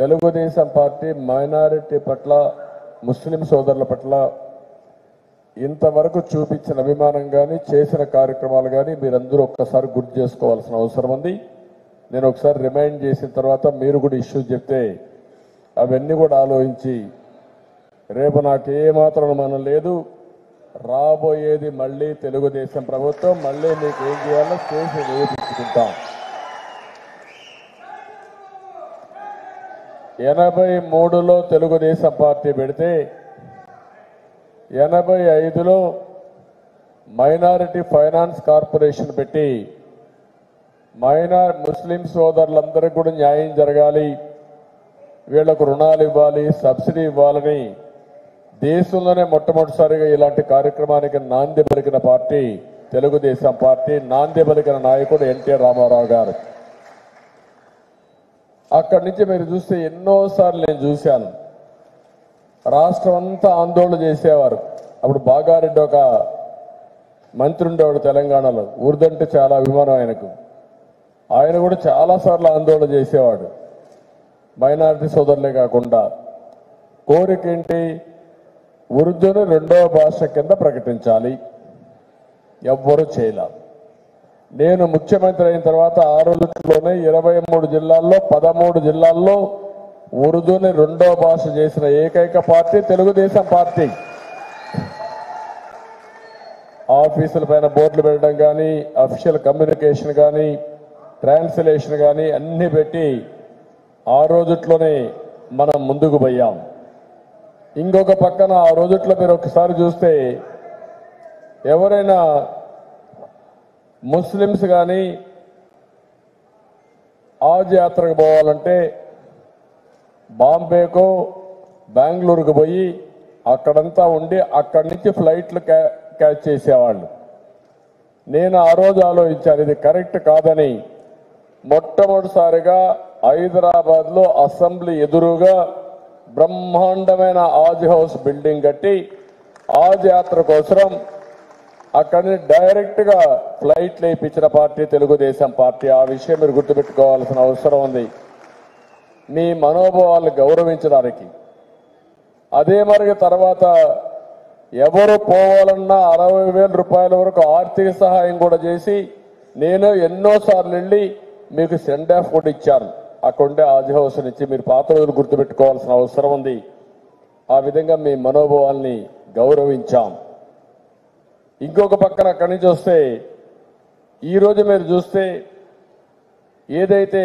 Telugu Desam party minority పట్ల ముస్లిం సోదరుల పట్ల ఇంతవరకు చూపించిన అభిమానం కానీ చేసిన కార్యక్రమాలు కానీ మీరందరూ ఒక్కసారి గుర్తు చేసుకోవాల్సిన అవసరం ఉంది నేను ఒకసారి రిమైండ్ చేసిన తర్వాత మీరు కూడా ఇష్యూ చెప్తే అవన్నీ కూడా ఆలోచించి రేపు నాకు ఏమాత్రం అనుమానం లేదు రాబోయేది మళ్ళీ తెలుగుదేశం ప్రభుత్వం మళ్ళీ మీకు ఏం చేయాలో చేసి నిరూపించుకుంటాం ఎనభై మూడులో తెలుగుదేశం పార్టీ పెడితే ఎనభై ఐదులో మైనారిటీ ఫైనాన్స్ కార్పొరేషన్ పెట్టి మైనార్ ముస్లిం సోదరులందరికీ కూడా న్యాయం జరగాలి వీళ్లకు రుణాలు ఇవ్వాలి సబ్సిడీ ఇవ్వాలని దేశంలోనే మొట్టమొదటిసారిగా ఇలాంటి కార్యక్రమానికి నాంది పలికిన పార్టీ తెలుగుదేశం పార్టీ నాంది పలికిన నాయకుడు ఎన్టీ రామారావు గారు అక్కడి నుంచి మీరు చూస్తే ఎన్నోసార్లు నేను చూశాను రాష్ట్రం అంతా ఆందోళన చేసేవారు అప్పుడు బాగారెడ్డి ఒక మంత్రి ఉండేవాడు తెలంగాణలో ఉర్దంటే చాలా అభిమానం ఆయనకు ఆయన కూడా చాలాసార్లు ఆందోళన చేసేవాడు మైనారిటీ సోదరులే కాకుండా కోరిక ఏంటి ఉర్దూను రెండవ భాష కింద ప్రకటించాలి ఎవ్వరూ చేయలే నేను ముఖ్యమంత్రి అయిన తర్వాత ఆ రోజుల్లోనే ఇరవై మూడు జిల్లాల్లో పదమూడు జిల్లాల్లో ఉర్దూని రెండో భాష చేసిన ఏకైక పార్టీ తెలుగుదేశం పార్టీ ఆఫీసుల పైన బోర్డులు పెట్టడం కానీ అఫీషియల్ కమ్యూనికేషన్ కానీ ట్రాన్స్లేషన్ కానీ అన్ని పెట్టి ఆ రోజుట్లోనే మనం ముందుకు పోయాం ఇంకొక పక్కన ఆ రోజుట్లో మీరు ఒకసారి చూస్తే ఎవరైనా ముస్లిమ్స్ కానీ ఆజ్ యాత్రకు పోవాలంటే బాంబేకో బెంగళూరుకు పోయి అక్కడంతా ఉండి అక్కడి నుంచి ఫ్లైట్లు క్యా- క్యాచ్ చేసేవాళ్ళు నేను ఆ రోజు ఆలోచించాను ఇది కరెక్ట్ కాదని మొట్టమొదటిసారిగా హైదరాబాద్ లో అసెంబ్లీ ఎదురుగా బ్రహ్మాండమైన ఆజ్ హౌస్ బిల్డింగ్ కట్టి ఆజ్ యాత్ర కోసం అక్కడిని డైరెక్ట్ గా ఫ్లైట్ లేపించిన పార్టీ తెలుగుదేశం పార్టీ ఆ విషయం మీరు గుర్తుపెట్టుకోవాల్సిన అవసరం ఉంది మీ మనోభావాలు గౌరవించడానికి అదే మరి తర్వాత ఎవరు పోవాలన్నా అరవై వేల రూపాయల వరకు ఆర్థిక సహాయం కూడా చేసి నేను ఎన్నోసార్లు వెళ్ళి మీకు సెండ్ ఆఫ్ కూడా ఇచ్చాను అక్కడుండే ఆజ్ హౌస్ నుంచి మీరు పాత రోజులు గుర్తుపెట్టుకోవాల్సిన అవసరం ఉంది ఆ విధంగా మీ మనోభావాల్ని గౌరవించాం ఇంకొక పక్కన అక్కడి నుంచి వస్తే ఈరోజు మీరు చూస్తే ఏదైతే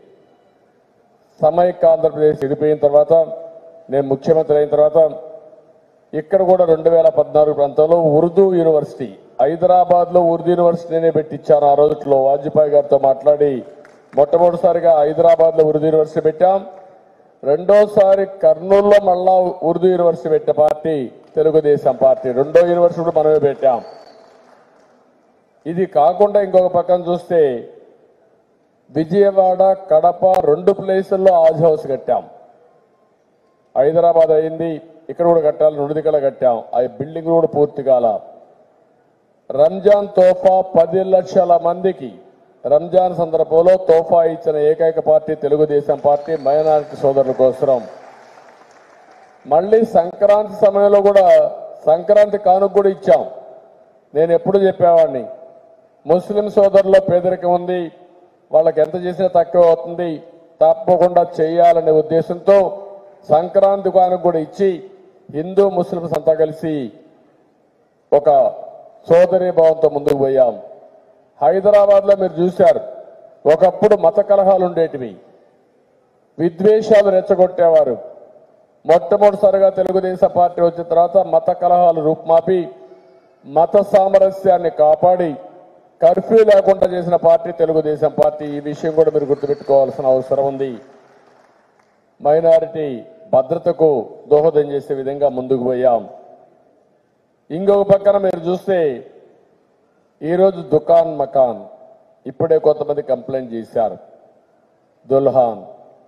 సమైక్య ఆంధ్రప్రదేశ్ విడిపోయిన తర్వాత నేను ముఖ్యమంత్రి అయిన తర్వాత ఇక్కడ కూడా రెండు వేల పద్నాలుగు ప్రాంతంలో ఉర్దూ యూనివర్సిటీ హైదరాబాద్ లో ఉర్దూ యూనివర్సిటీనే పెట్టించాను ఆ రోజుట్లో వాజ్పేయి గారితో మాట్లాడి మొట్టమొదటిసారిగా హైదరాబాద్ లో ఉర్దూ యూనివర్సిటీ పెట్టాం రెండోసారి కర్నూలులో మళ్ళా ఉర్దూ యూనివర్సిటీ పెట్టే పార్టీ తెలుగుదేశం పార్టీ రెండో యూనివర్సిటీ కూడా మనమే పెట్టాం ఇది కాకుండా ఇంకొక పక్కన చూస్తే విజయవాడ కడప రెండు ప్లేసుల్లో ఆజ్ హౌస్ కట్టాం హైదరాబాద్ అయింది ఇక్కడ కూడా కట్టాలి రెండు దిక్కల కట్టాం ఆ బిల్డింగ్ కూడా పూర్తి కాల రంజాన్ తోఫా పది లక్షల మందికి రంజాన్ సందర్భంలో తోఫా ఇచ్చిన ఏకైక పార్టీ తెలుగుదేశం పార్టీ మైనారిటీ సోదరుల కోసం మళ్ళీ సంక్రాంతి సమయంలో కూడా సంక్రాంతి కానుక కూడా ఇచ్చాం నేను ఎప్పుడు చెప్పేవాడిని ముస్లిం సోదరుల్లో పేదరికం ఉంది వాళ్ళకి ఎంత చేసినా తక్కువ అవుతుంది తప్పకుండా చేయాలనే ఉద్దేశంతో సంక్రాంతి కానుక కూడా ఇచ్చి హిందూ ముస్లింస్ అంతా కలిసి ఒక సోదరీ భావంతో ముందుకు పోయాం హైదరాబాద్ లో మీరు చూశారు ఒకప్పుడు మత కలహాలు ఉండేటివి విద్వేషాలు రెచ్చగొట్టేవారు మొట్టమొదటిసారిగా తెలుగుదేశం పార్టీ వచ్చిన తర్వాత మత కలహాలు రూపుమాపి మత సామరస్యాన్ని కాపాడి కర్ఫ్యూ లేకుండా చేసిన పార్టీ తెలుగుదేశం పార్టీ ఈ విషయం కూడా మీరు గుర్తుపెట్టుకోవాల్సిన అవసరం ఉంది మైనారిటీ భద్రతకు దోహదం చేసే విధంగా ముందుకు పోయాం ఇంకొక పక్కన మీరు చూస్తే ఈరోజు దుకాన్ మకాన్ ఇప్పుడే కొంతమంది కంప్లైంట్ చేశారు దుల్హాన్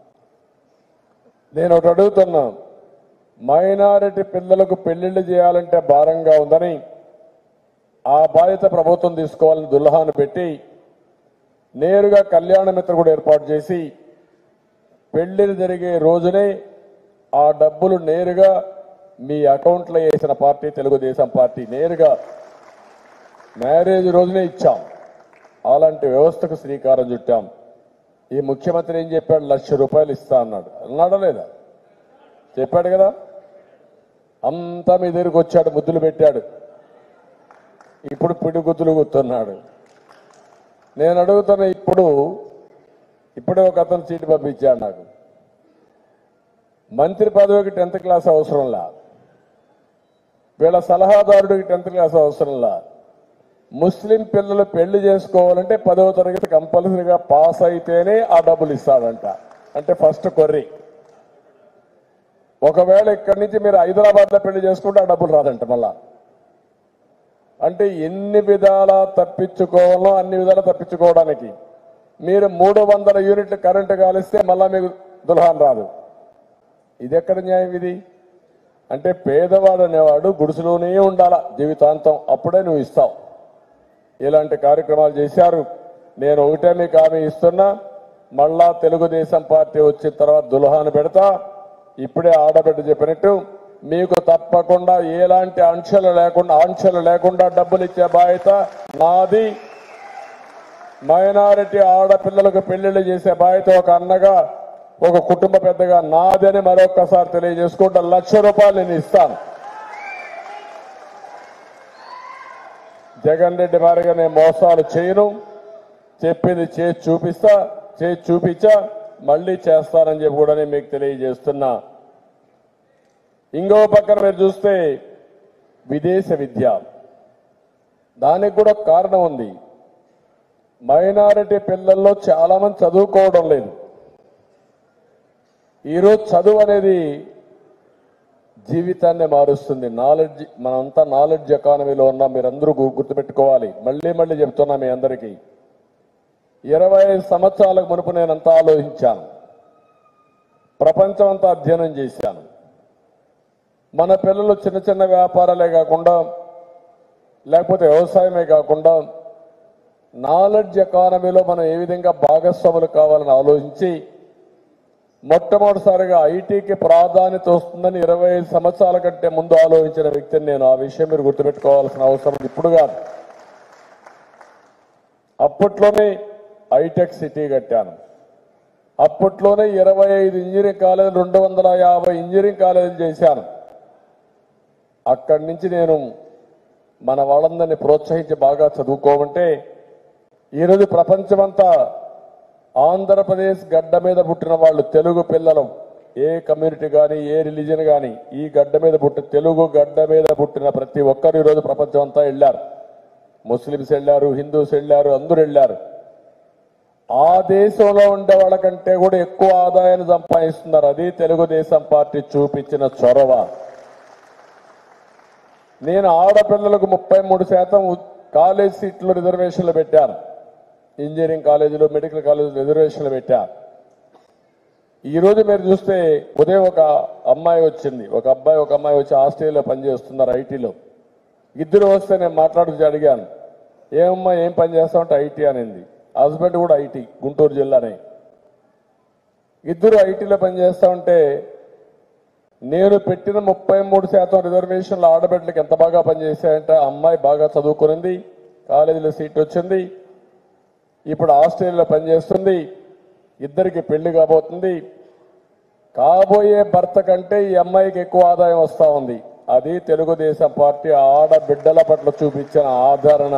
నేను ఒకటి అడుగుతున్నా మైనారిటీ పిల్లలకు పెళ్లిళ్ళు చేయాలంటే భారంగా ఉందని ఆ బాధ్యత ప్రభుత్వం తీసుకోవాలని దుల్హాను పెట్టి నేరుగా కళ్యాణ మిత్ర కూడా ఏర్పాటు చేసి పెళ్లిలు జరిగే రోజునే ఆ డబ్బులు నేరుగా మీ అకౌంట్లో వేసిన పార్టీ తెలుగుదేశం పార్టీ నేరుగా మ్యారేజ్ రోజునే ఇచ్చాం అలాంటి వ్యవస్థకు శ్రీకారం చుట్టాం ఈ ముఖ్యమంత్రి ఏం చెప్పాడు లక్ష రూపాయలు ఇస్తా అన్నాడు అన్నాడా లేదా చెప్పాడు కదా అంతా మీ దగ్గరికి వచ్చాడు ముద్దులు పెట్టాడు ఇప్పుడు పిడిగుద్దులు గుర్తున్నాడు నేను అడుగుతున్న ఇప్పుడు ఇప్పుడే ఒక అతను సీటు పంపించాడు నాకు మంత్రి పదవికి టెన్త్ క్లాస్ అవసరంలా వీళ్ళ సలహాదారుడికి టెన్త్ క్లాస్ అవసరంలా ముస్లిం పిల్లలు పెళ్లి చేసుకోవాలంటే పదవ తరగతి కంపల్సరీగా పాస్ అయితేనే ఆ డబ్బులు ఇస్తాడంట అంటే ఫస్ట్ కొర్రీ ఒకవేళ ఇక్కడి నుంచి మీరు హైదరాబాద్ లో పెళ్లి చేసుకుంటే ఆ డబ్బులు రాదంట మళ్ళా అంటే ఎన్ని విధాలా తప్పించుకోవాలో అన్ని విధాలా తప్పించుకోవడానికి మీరు మూడు వందల యూనిట్లు కరెంటు కాలిస్తే మళ్ళా మీకు దుల్హాన్ రాదు ఇది ఎక్కడ న్యాయం ఇది అంటే పేదవాడు అనేవాడు గుడిసెలోనే ఉండాలా జీవితాంతం అప్పుడే నువ్వు ఇస్తావు ఇలాంటి కార్యక్రమాలు చేశారు నేను ఒకటే మీకు హామీ ఇస్తున్నా మళ్ళా తెలుగుదేశం పార్టీ వచ్చిన తర్వాత దుల్హాన్ పెడతా ఇప్పుడే ఆడబిడ్డ చెప్పినట్టు మీకు తప్పకుండా ఎలాంటి ఆంక్షలు లేకుండా ఆంక్షలు లేకుండా డబ్బులు ఇచ్చే బాధ్యత నాది మైనారిటీ ఆడపిల్లలకు పెళ్లిళ్ళు చేసే బాధ్యత ఒక అన్నగా ఒక కుటుంబ పెద్దగా నాదని మరొక్కసారి తెలియజేసుకుంటా లక్ష రూపాయలు నేను ఇస్తాను జగన్ రెడ్డి మారిగా నేను మోసాలు చేయను చెప్పింది చేసి చూపిస్తా చేసి చూపించా మళ్ళీ చేస్తానని చెప్పి కూడా నేను మీకు తెలియజేస్తున్నా ఇంకో పక్కన మీరు చూస్తే విదేశ విద్య దానికి కూడా ఒక కారణం ఉంది మైనారిటీ పిల్లల్లో చాలా మంది చదువుకోవడం లేదు ఈరోజు చదువు అనేది జీవితాన్ని మారుస్తుంది నాలెడ్జ్ మనంతా నాలెడ్జ్ ఎకానమీలో ఉన్నాం మీరందరూ గు- గుర్తుపెట్టుకోవాలి మళ్ళీ మళ్ళీ చెప్తున్నా మీ అందరికీ ఇరవై ఐదు సంవత్సరాలకు మునుపు నేనంతా ఆలోచించాను ప్రపంచం అంతా అధ్యయనం చేశాను మన పిల్లలు చిన్న చిన్న వ్యాపారాలే కాకుండా లేకపోతే వ్యవసాయమే కాకుండా నాలెడ్జ్ ఎకానమీలో మనం ఏ విధంగా భాగస్వాములు కావాలని ఆలోచించి మొట్టమొదటిసారిగా ఐటీకి ప్రాధాన్యత వస్తుందని ఇరవై ఐదు సంవత్సరాల కంటే ముందు ఆలోచించిన వ్యక్తిని నేను ఆ విషయం మీరు గుర్తుపెట్టుకోవాల్సిన అవసరం ఉంది. ఇప్పుడు కాదు అప్పట్లోనే హైటెక్ సిటీ కట్టాను అప్పట్లోనే ఇరవై ఐదు ఇంజనీరింగ్ కాలేజీలు రెండు వందల యాభై ఇంజనీరింగ్ కాలేజీలు చేశాను అక్కడి నుంచి నేను మన వాళ్ళందరినీ ప్రోత్సహించి బాగా చదువుకోమంటే ఈరోజు ప్రపంచమంతా ఆంధ్రప్రదేశ్ గడ్డ మీద పుట్టిన వాళ్ళు తెలుగు పిల్లలు ఏ కమ్యూనిటీ కానీ ఏ రిలీజన్ కానీ ఈ గడ్డ మీద పుట్టి తెలుగు గడ్డ మీద పుట్టిన ప్రతి ఒక్కరు ఈరోజు ప్రపంచం అంతా వెళ్ళారు ముస్లిమ్స్ వెళ్ళారు హిందూస్ వెళ్ళారు అందరూ వెళ్ళారు ఆ దేశంలో ఉండే వాళ్ళకంటే కూడా ఎక్కువ ఆదాయాన్ని సంపాదిస్తున్నారు అది తెలుగుదేశం పార్టీ చూపించిన చొరవ నేను ఆడపిల్లలకు ముప్పై మూడు శాతం ఉ- కాలేజ్ సీట్లు రిజర్వేషన్లు పెట్టాను ఇంజనీరింగ్ కాలేజీలు మెడికల్ కాలేజీలు రిజర్వేషన్లు పెట్టా ఈ రోజు మీరు చూస్తే ఉదయం ఒక అమ్మాయి వచ్చింది ఒక అబ్బాయి ఒక అమ్మాయి వచ్చి ఆస్ట్రేలియాలో పనిచేస్తున్నారు ఐటీలో ఇద్దరు వస్తే నేను మాట్లాడుతూ అడిగాను ఏమమ్మా ఏం పని చేస్తామంటే ఐటీ అనింది హస్బెండ్ కూడా ఐటీ గుంటూరు జిల్లానే ఇద్దరు ఐటీలో పనిచేస్తా ఉంటే నేను పెట్టిన ముప్పై మూడు శాతం రిజర్వేషన్ల ఆడబిడ్డలకు ఎంత బాగా పనిచేశాయంటే ఆ అమ్మాయి బాగా చదువుకునింది కాలేజీలో సీట్ వచ్చింది ఇప్పుడు ఆస్ట్రేలియాలో పనిచేస్తుంది ఇద్దరికి పెళ్లి కాబోతుంది కాబోయే భర్త కంటే ఈ అమ్మాయికి ఎక్కువ ఆదాయం వస్తా ఉంది అది తెలుగుదేశం పార్టీ ఆడబిడ్డల పట్ల చూపించిన ఆదరణ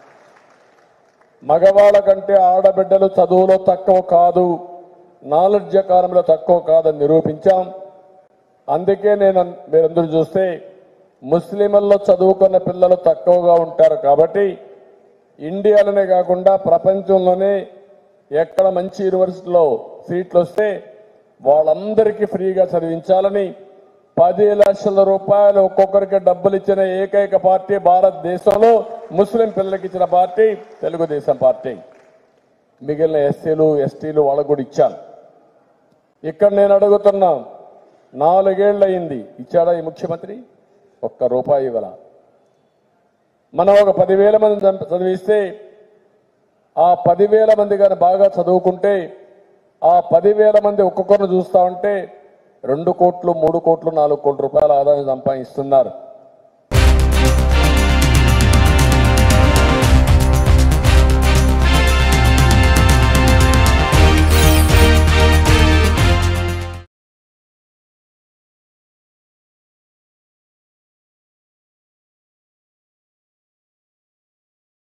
మగవాళ్ళ కంటే ఆడబిడ్డలు చదువులో తక్కువ కాదు నాలెడ్జ్ ఎకానమీలో తక్కువ కాదని నిరూపించాం అందుకే నేను మీరందరూ చూస్తే ముస్లింల్లో చదువుకున్న పిల్లలు తక్కువగా ఉంటారు కాబట్టి ఇండియాలోనే కాకుండా ప్రపంచంలోనే ఎక్కడ మంచి యూనివర్సిటీలో సీట్లు వస్తే వాళ్ళందరికీ ఫ్రీగా చదివించాలని పది లక్షల రూపాయలు ఒక్కొక్కరికి డబ్బులు ఇచ్చిన ఏకైక పార్టీ భారతదేశంలో ముస్లిం పిల్లలకి ఇచ్చిన పార్టీ తెలుగుదేశం పార్టీ మిగిలిన ఎస్సీలు ఎస్టీలు వాళ్ళకు కూడా ఇచ్చాను ఇక్కడ నేను అడుగుతున్నా నాలుగేళ్ళు అయింది ఇచ్చాడా ఈ ముఖ్యమంత్రి ఒక్క రూపాయి ఇవ్వాల మనం ఒక పదివేల మంది చదివిస్తే ఆ పదివేల మంది కానీ బాగా చదువుకుంటే ఆ పదివేల మంది ఒక్కొక్కరిని చూస్తా ఉంటే రెండు కోట్లు మూడు కోట్లు నాలుగు కోట్ల రూపాయల ఆదాయం సంపాదిస్తున్నారు